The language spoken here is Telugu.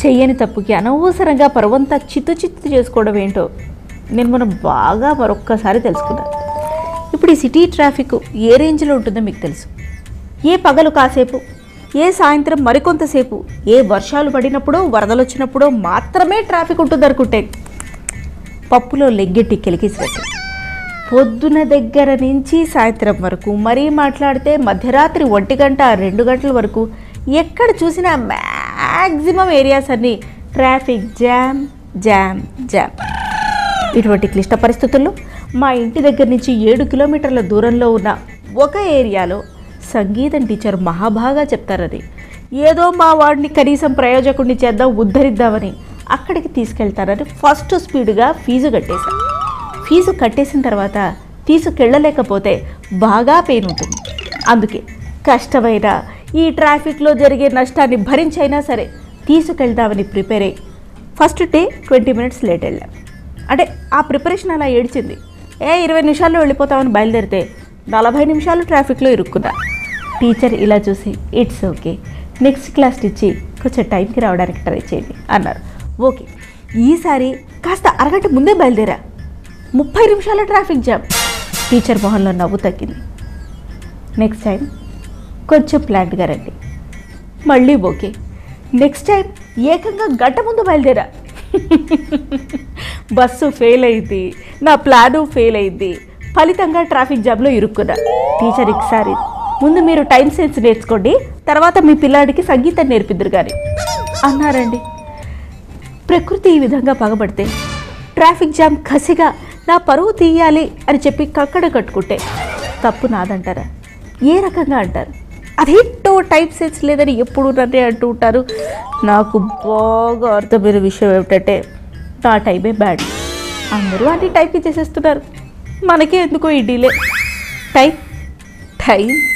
చెయ్యని తప్పుకి అనవసరంగా పరువంతా చిత్తు చిత్తు చేసుకోవడం ఏంటో నేను మనం బాగా మరొక్కసారి తెలుసుకున్నాను ఇప్పుడు ఈ సిటీ ట్రాఫిక్ ఏ రేంజ్లో ఉంటుందో మీకు తెలుసు ఏ పగలు కాసేపు ఏ సాయంత్రం మరికొంతసేపు ఏ వర్షాలు పడినప్పుడో వరదలు వచ్చినప్పుడో మాత్రమే ట్రాఫిక్ ఉంటుంది అనుకుంటే పప్పులో లెగ్గెట్టి కెలికిసినట్టు పొద్దున దగ్గర నుంచి సాయంత్రం వరకు మరీ మాట్లాడితే మధ్యరాత్రి ఒంటి గంట రెండు గంటల వరకు ఎక్కడ చూసినా మ్యాక్సిమం ఏరియాస్ అన్నీ ట్రాఫిక్ జామ్ జామ్ జామ్ ఇటువంటి క్లిష్ట పరిస్థితుల్లో మా ఇంటి దగ్గర నుంచి ఏడు కిలోమీటర్ల దూరంలో ఉన్న ఒక ఏరియాలో సంగీతం టీచర్ మహాబాగా చెప్తారని ఏదో మా వాడిని కనీసం ప్రయోజకుడిని చేద్దాం ఉద్ధరిద్దామని అక్కడికి తీసుకెళ్తారని ఫస్ట్ స్పీడ్గా ఫీజు కట్టేశాను ఫీజు కట్టేసిన తర్వాత తీసుకెళ్ళలేకపోతే బాగా పెయిన్ ఉంటుంది అందుకే కష్టమైన ఈ ట్రాఫిక్లో జరిగే నష్టాన్ని భరించైనా సరే తీసుకెళ్దామని ప్రిపేర్ అయ్యి first day twenty minutes late వెళ్ళాం అంటే ఆ ప్రిపరేషన్ అలా ఏడ్చింది ఏ ఇరవై నిమిషాల్లో వెళ్ళిపోతామని బయలుదేరితే నలభై నిమిషాలు ట్రాఫిక్లో ఇరుక్కున్నా టీచర్ ఇలా చూసి ఇట్స్ ఓకే నెక్స్ట్ క్లాస్ ఇచ్చి కొంచెం టైంకి రావడానికి ట్రై చేయండి అన్నారు ఓకే ఈసారి కాస్త అరగంట ముందే బయలుదేరా ముప్పై నిమిషాల ట్రాఫిక్ జామ్ టీచర్ మొహంలో నవ్వు తగ్గింది నెక్స్ట్ టైం కొంచెం ప్లాంట్గా రండి మళ్ళీ ఓకే నెక్స్ట్ టైం ఏకంగా గంట ముందు బయలుదేరా బస్సు ఫెయిల్ అయింది నా ప్లాను ఫెయిల్ అయింది ఫలితంగా ట్రాఫిక్ జామ్లో ఇరుక్కున్నా టీచర్ ఈసారి ముందు మీరు టైం సెన్స్ నేర్చుకోండి తర్వాత మీ పిల్లాడికి సంగీతం నేర్పిద్దరు కానీ అన్నారండి ప్రకృతి ఈ విధంగా పగబడితే ట్రాఫిక్ జామ్ కసిగా నా పరువు తీయాలి అని చెప్పి కక్కడ కట్టుకుంటే తప్పు నాదంటారా ఏ రకంగా అంటారు అదేంటో టైప్ సెన్స్ లేదని ఎప్పుడు నన్నే అంటూ ఉంటారు నాకు బాగా అర్థమైన విషయం ఏమిటంటే నా టైమే బ్యాడ్ అందరూ అన్ని టైప్ చేసేస్తున్నారు మనకే ఎందుకో ఈ డిలే టైం టైం